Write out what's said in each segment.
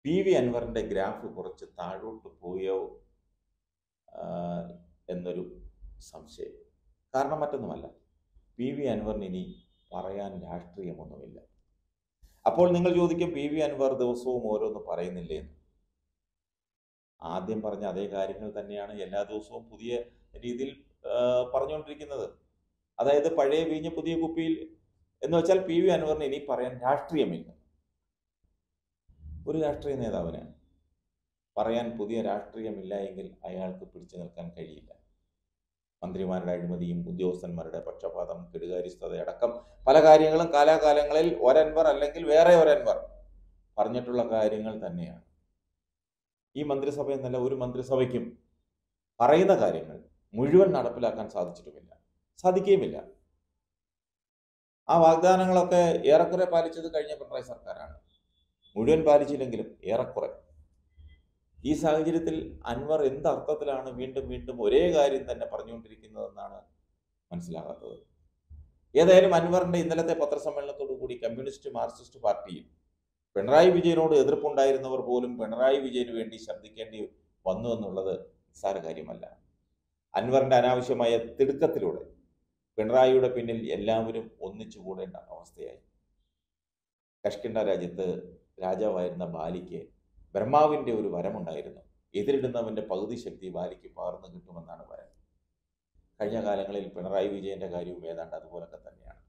P V അൻവറിൻ്റെ graph കുറച്ച് താഴോട്ട് പോയോ ആ, എന്നൊരു സംശയം കാരണം മറ്റൊന്നുമല്ല പി വി അൻവറിന് ഇനി പറയാൻ രാഷ്ട്രീയമൊന്നുമില്ല അപ്പോൾ നിങ്ങൾ ചോദിക്കും പി വി അൻവർ ദിവസവും ഓരോന്ന് പറയുന്നില്ലേ എന്ന് ആദ്യം പറഞ്ഞ അതേ കാര്യങ്ങൾ തന്നെയാണ് എല്ലാ ദിവസവും പുതിയ രീതിയിൽ ആ, പറഞ്ഞുകൊണ്ടിരിക്കുന്നത് അതായത് പഴയ വീഞ്ഞ് പുതിയ കുപ്പിയിൽ എന്ന് വെച്ചാൽ പി വി അൻവറിന് ഇനി പറയാൻ രാഷ്ട്രീയമില്ല ഒരു രാഷ്ട്രീയ നേതാവിന് പറയാൻ പുതിയ രാഷ്ട്രീയമില്ല എങ്കിൽ അയാൾക്ക് പിടിച്ചു നിൽക്കാൻ കഴിയില്ല മന്ത്രിമാരുടെ അഴിമതിയും ഉദ്യോഗസ്ഥന്മാരുടെ പക്ഷപാതം കെടുകാര്യസ്ഥത അടക്കം പല കാര്യങ്ങളും കാലാകാലങ്ങളിൽ ഒരൻവർ അല്ലെങ്കിൽ വേറെ ഒരൻവർ പറഞ്ഞിട്ടുള്ള കാര്യങ്ങൾ തന്നെയാണ് ഈ മന്ത്രിസഭ എന്നല്ല ഒരു മന്ത്രിസഭയ്ക്കും പറയുന്ന കാര്യങ്ങൾ മുഴുവൻ നടപ്പിലാക്കാൻ സാധിച്ചിട്ടുമില്ല സാധിക്കുകയുമില്ല ആ വാഗ്ദാനങ്ങളൊക്കെ ഏറെക്കുറെ പാലിച്ചത് കഴിഞ്ഞ പിണറായി സർക്കാരാണ് മുഴുവൻ പാലിച്ചില്ലെങ്കിലും ഏറെക്കുറെ ഈ സാഹചര്യത്തിൽ അൻവർ എന്ത് അർത്ഥത്തിലാണ് വീണ്ടും വീണ്ടും ഒരേ കാര്യം തന്നെ പറഞ്ഞുകൊണ്ടിരിക്കുന്നതെന്നാണ് മനസ്സിലാകാത്തത് ഏതായാലും അൻവറിന്റെ ഇന്നലത്തെ പത്രസമ്മേളനത്തോടു കൂടി കമ്മ്യൂണിസ്റ്റ് മാർക്സിസ്റ്റ് പാർട്ടിയിൽ പിണറായി വിജയനോട് എതിർപ്പുണ്ടായിരുന്നവർ പോലും പിണറായി വിജയന് വേണ്ടി ശബ്ദിക്കേണ്ടി വന്നു എന്നുള്ളത് നിസ്സാര കാര്യമല്ല അൻവറിന്റെ അനാവശ്യമായ തിടുക്കത്തിലൂടെ പിണറായിയുടെ പിന്നിൽ എല്ലാവരും ഒന്നിച്ചു കൂടേണ്ട അവസ്ഥയായി കഷ്കിണ്ട രാജ്യത്ത് രാജാവായിരുന്ന ബാലിക്ക് ബ്രഹ്മാവിന്റെ ഒരു വരമുണ്ടായിരുന്നു എതിരിടുന്നവന്റെ പകുതി ശക്തി ബാലിക്ക് പകർന്നു കിട്ടുമെന്നാണ് വരം കഴിഞ്ഞ കാലങ്ങളിൽ പിണറായി വിജയന്റെ കാര്യവും ഏതാണ്ട് അതുപോലൊക്കെ തന്നെയാണ്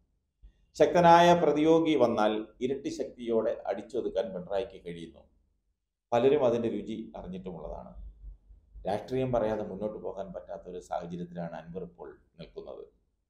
ശക്തനായ പ്രതിയോഗി വന്നാൽ ഇരട്ടി ശക്തിയോടെ അടിച്ചൊതുക്കാൻ പിണറായിക്ക് കഴിയുന്നു പലരും അതിന്റെ രുചി അറിഞ്ഞിട്ടുമുള്ളതാണ് രാഷ്ട്രീയം പറയാതെ മുന്നോട്ട് പോകാൻ പറ്റാത്ത ഒരു സാഹചര്യത്തിലാണ് അൻവർ ഇപ്പോൾ നിൽക്കുന്നത്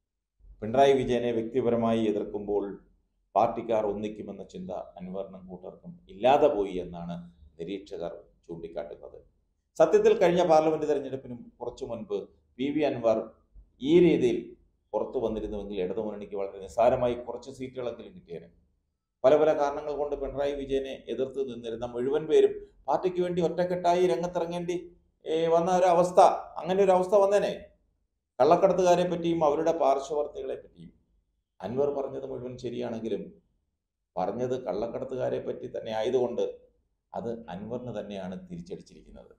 പിണറായി വിജയനെ വ്യക്തിപരമായി എതിർക്കുമ്പോൾ പാർട്ടിക്കാർ ഒന്നിക്കുമെന്ന ചിന്ത അൻവറിനും കൂട്ടർക്കും ഇല്ലാതെ പോയി എന്നാണ് നിരീക്ഷകർ ചൂണ്ടിക്കാട്ടുന്നത് സത്യത്തിൽ കഴിഞ്ഞ പാർലമെന്റ് തെരഞ്ഞെടുപ്പിനും കുറച്ചു മുൻപ് പി വി അൻവർ ഈ രീതിയിൽ പുറത്തു വന്നിരുന്നുവെങ്കിൽ ഇടതുമുന്നണിക്ക് വളരെ നിസ്സാരമായി കുറച്ച് സീറ്റുകളെങ്കിലും കിട്ടിയേനെ പല പല കാരണങ്ങൾ കൊണ്ട് പിണറായി വിജയനെ എതിർത്ത് നിന്നിരുന്ന മുഴുവൻ പേരും പാർട്ടിക്ക് വേണ്ടി ഒറ്റക്കെട്ടായി രംഗത്തിറങ്ങേണ്ടി ഏ, വന്ന ഒരു അവസ്ഥ അങ്ങനെ ഒരു അവസ്ഥ വന്നേനെ കള്ളക്കടത്തുകാരെ പറ്റിയും അവരുടെ പാർശ്വവർത്തികളെ പറ്റിയും അൻവർ പറഞ്ഞത് മുഴുവൻ ശരിയാണെങ്കിലും പറഞ്ഞത് കള്ളക്കടത്തുകാരെ പറ്റി തന്നെ ആയതുകൊണ്ട് അത് അൻവറിന് തന്നെയാണ് തിരിച്ചടിച്ചിരിക്കുന്നത്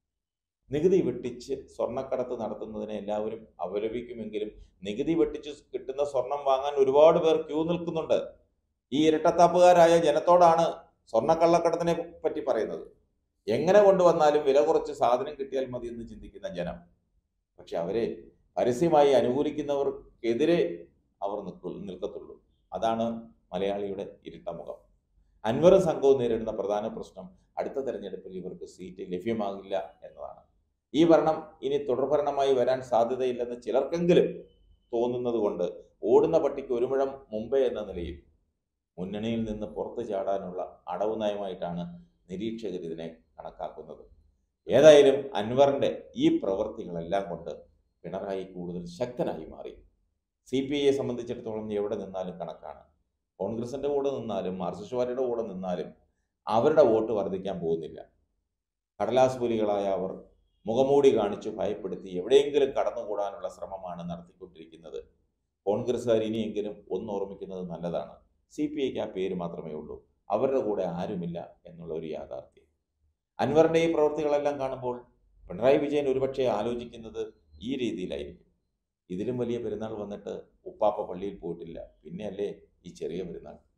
നികുതി വെട്ടിച്ച് സ്വർണ്ണക്കടത്ത് നടത്തുന്നതിനെ എല്ലാവരും അപലപിക്കുമെങ്കിലും നികുതി വെട്ടിച്ച് കിട്ടുന്ന സ്വർണം വാങ്ങാൻ ഒരുപാട് പേർ ക്യൂ നിൽക്കുന്നുണ്ട് ഈ ഇരട്ടത്താപ്പുകാരായ ജനത്തോടാണ് സ്വർണ്ണക്കള്ളക്കടത്തിനെ പറ്റി പറയുന്നത് എങ്ങനെ കൊണ്ടുവന്നാലും വില കുറച്ച് സാധനം കിട്ടിയാൽ മതി എന്ന് ചിന്തിക്കുന്ന ജനം പക്ഷെ അവരെ പരസ്യമായി അനുകൂലിക്കുന്നവർക്കെതിരെ അവർ നിൽക്കു നിൽക്കത്തുള്ളൂ അതാണ് മലയാളിയുടെ ഇരുട്ടമുഖം അൻവറും സംഘവും നേരിടുന്ന പ്രധാന പ്രശ്നം അടുത്ത തെരഞ്ഞെടുപ്പിൽ ഇവർക്ക് സീറ്റ് ലഭ്യമാകില്ല എന്നതാണ് ഈ ഭരണം ഇനി തുടർഭരണമായി വരാൻ സാധ്യതയില്ലെന്ന് ചിലർക്കെങ്കിലും തോന്നുന്നത് കൊണ്ട് ഓടുന്ന പട്ടിക്ക് ഒരു മുഴം മുമ്പേ എന്ന നിലയിൽ മുന്നണിയിൽ നിന്ന് പുറത്തു ചാടാനുള്ള അടവ് നയമായിട്ടാണ് നിരീക്ഷകർ ഇതിനെ കണക്കാക്കുന്നത് ഏതായാലും അൻവറിന്റെ ഈ പ്രവൃത്തികളെല്ലാം കൊണ്ട് പിണറായി കൂടുതൽ ശക്തനായി മാറി സി പി ഐയെ സംബന്ധിച്ചിടത്തോളം എവിടെ നിന്നാലും കണക്കാണ് കോൺഗ്രസിന്റെ കൂടെ നിന്നാലും മാർക്സിസ്റ്റ് പാർട്ടിയുടെ കൂടെ നിന്നാലും അവരുടെ വോട്ട് വർദ്ധിക്കാൻ പോകുന്നില്ല കടലാസ് പുലികളായ അവർ മുഖമൂടി കാണിച്ചു ഭയപ്പെടുത്തി എവിടെയെങ്കിലും കടന്നുകൂടാനുള്ള ശ്രമമാണ് നടത്തിക്കൊണ്ടിരിക്കുന്നത് കോൺഗ്രസ്സുകാർ ഇനിയെങ്കിലും ഒന്ന് ഓർമ്മിക്കുന്നത് നല്ലതാണ് സി പി ഐക്ക് ആ പേര് മാത്രമേ ഉള്ളൂ അവരുടെ കൂടെ ആരുമില്ല എന്നുള്ള ഒരു യാഥാർത്ഥ്യം അൻവറിന്റെ ഈ പ്രവൃത്തികളെല്ലാം കാണുമ്പോൾ പിണറായി വിജയൻ ഒരുപക്ഷെ ആലോചിക്കുന്നത് ഈ രീതിയിലായിരിക്കും ഇതിലും വലിയ പെരുന്നാൾ വന്നിട്ട് ഉപ്പാപ്പ പള്ളിയിൽ പോയിട്ടില്ല പിന്നെയല്ലേ ഈ ചെറിയ പെരുന്നാൾ